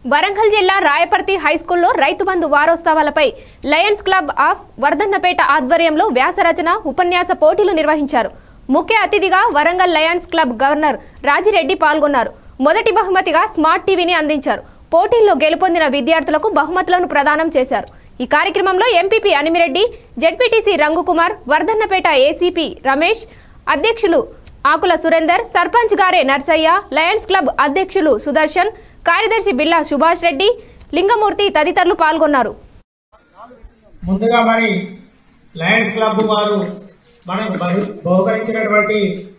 వరంగల్ జిల్లా రాయపర్తి హైస్కూల్లో రైతు బంధు వారోత్సవాలపై లయన్స్ క్లబ్ ఆఫ్ వర్ధన్నపేట ఆధ్వర్యంలో వ్యాసరచన ఉపన్యాస పోటీలు నిర్వహించారు ముఖ్య అతిథిగా Warangal lions club governor Rajireddy పాల్గొన్నారు మొదటి బహుమతిగా స్మార్ట్ టీవీని అందించారు పోటీల్లో గెలుపొందిన విద్యార్థులకు బహుమతులను ప్రదానం చేశారు ఈ కార్యక్రమంలో MPP Animireddy ZPTC Rangukumar Wardhannapet ACP Ramesh అధ్యక్షులు ఆకుల సురేందర్ సర్పంచ్ గారే నర్సయ్య లయన్స్ క్లబ్ అధ్యక్షులు సుదర్శన్ కార్యదర్శి బిల్లా సుభాష్ రెడ్డి లింగమూర్తి తదితరులు పాల్గొన్నారు ముందుగా మరి లయన్స్ క్లబ్ వారు మనకు బహు- బహుకరించినటువంటి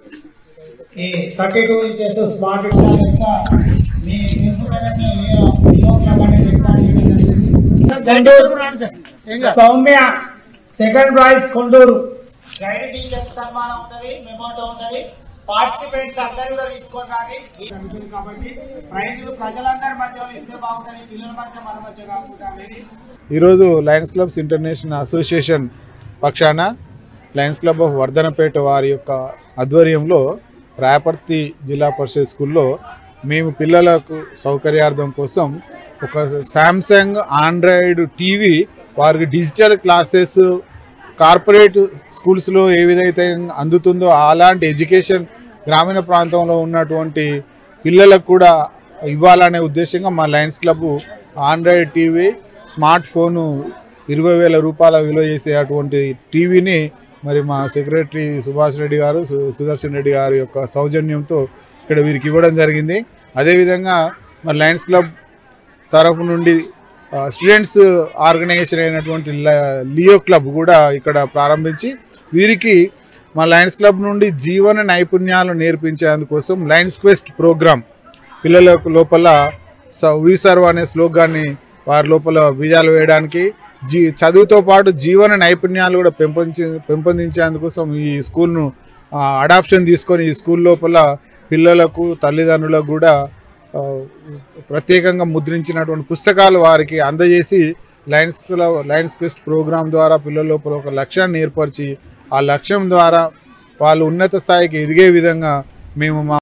ఈ థర్టీ టూ ఇంచెస్ స్మార్ట్ యొక్క మీ తీర్పు మేరకు లియో లియో క్లబ్ అనేది ఏర్పాటు చేయడం జరిగింది. Soumya second prize Konduru guide teacher సన్మానం ఉంటది మెమోటో ఉంటది పార్టిసిపేట్స్ అందరూ కూడా తీసుకోవడానికి జరుగుతుంది కాబట్టి ప్రైజులు ప్రజలందరి మధ్యలో ఇస్తే బాగుంటది పిల్లల మధ్య మన మధ్య కాకుండా అనేది ఈరోజు లయన్స్ క్లబ్స్ ఇంటర్నేషనల్ అసోసియేషన్ పక్షాన లయన్స్ క్లబ్ ఆఫ్ వర్ధనపేట వారి యొక్క ఆధ్వర్యంలో రాయపర్తి జిల్లా పరిషత్ స్కూల్లో మేము పిల్లలకు సౌకర్యార్థం కోసం ఒక శాంసంగ్ ఆండ్రాయిడ్ టీవీ వారికి డిజిటల్ క్లాసెస్ కార్పొరేట్ స్కూల్స్లో ఏ విధైతే అందుతుందో అలాంటి ఎడ్యుకేషన్ గ్రామీణ ప్రాంతంలో ఉన్నటువంటి పిల్లలకు కూడా ఇవ్వాలనే ఉద్దేశంగా మా lions club android TV smart phone ఇరవై వేల రూపాయల విలువ చేసే అటువంటి టీవీని మరి మా సెక్రటరీ సుభాష్ రెడ్డి గారు సు- సుదర్శన్ రెడ్డి గారి యొక్క సౌజన్యంతో ఇక్కడ వీరికి ఇవ్వడం జరిగింది అదేవిధంగా మరి లయన్స్ క్లబ్ తరఫు నుండి ఆ, స్టూడెంట్స్ ఆర్గనైజేషన్ అయినటువంటి ల- లియో క్లబ్ కూడా ఇక్కడ ప్రారంభించి వీరికి మా లయన్స్ క్లబ్ నుండి జీవన నైపుణ్యాలు నేర్పించేందుకోసం లయన్స్ క్వెస్ట్ ప్రోగ్రామ్ పిల్లలకు లోపల స- వి సర్వ్ అనే స్లోగాన్ని వారి లోపల బీజాలు వేయడానికి జీ చదువుతో పాటు జీవన నైపుణ్యాలు కూడా పెంపొంచి పెంపొందించేందుకోసం ఈ స్కూల్ను అడాప్షన్ తీసుకొని ఈ స్కూల్ లోపల పిల్లలకు తల్లిదండ్రులకు కూడా ఆ, ప్రత్యేకంగా ముద్రించినటువంటి పుస్తకాలు వారికి అందజేసి lions club lions quest program ద్వారా పిల్లల లోపల ఒక లక్ష్యాన్ని ఏర్పరిచి ఆ లక్ష్యం ద్వారా వాళ్ళు ఉన్నత స్థాయికి ఎదిగే విధంగా మేము మా